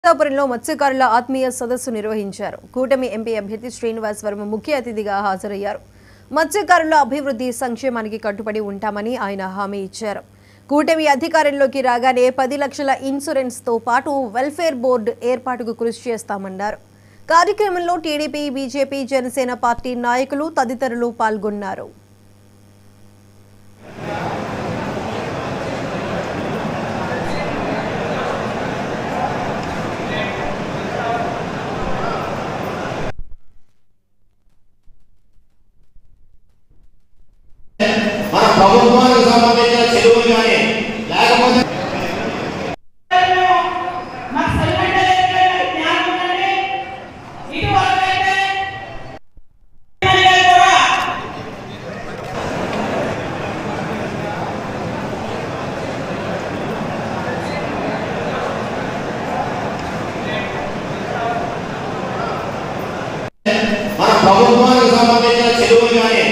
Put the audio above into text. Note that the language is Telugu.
అనంతపురంలో మత్స్యకారుల ఆత్మీయ సదస్సు నిర్వహించారు కూటమి ఎంపీ అభ్యర్థి శ్రీనివాస్ వర్మ ముఖ్య అతిథిగా హాజరయ్యారు మత్స్యకారుల అభివృద్ధి సంక్షేమానికి కట్టుబడి ఉంటామని ఆయన హామీ ఇచ్చారు కూటమి అధికారంలోకి రాగానే పది లక్షల ఇన్సూరెన్స్తో పాటు వెల్ఫేర్ బోర్డు ఏర్పాటుకు కృషి చేస్తామన్నారు కార్యక్రమంలో టీడీపీ బీజేపీ జనసేన పార్టీ నాయకులు తదితరులు పాల్గొన్నారు మన ప్రభుత్వానికి సంబంధించిన చెరువులు కానీ లేకపోతే మాకు సరిపడే జ్ఞానం ఉందండి ఇటువరకు అయితే కూడా మన ప్రభుత్వానికి సంబంధించిన చెరువులు కానీ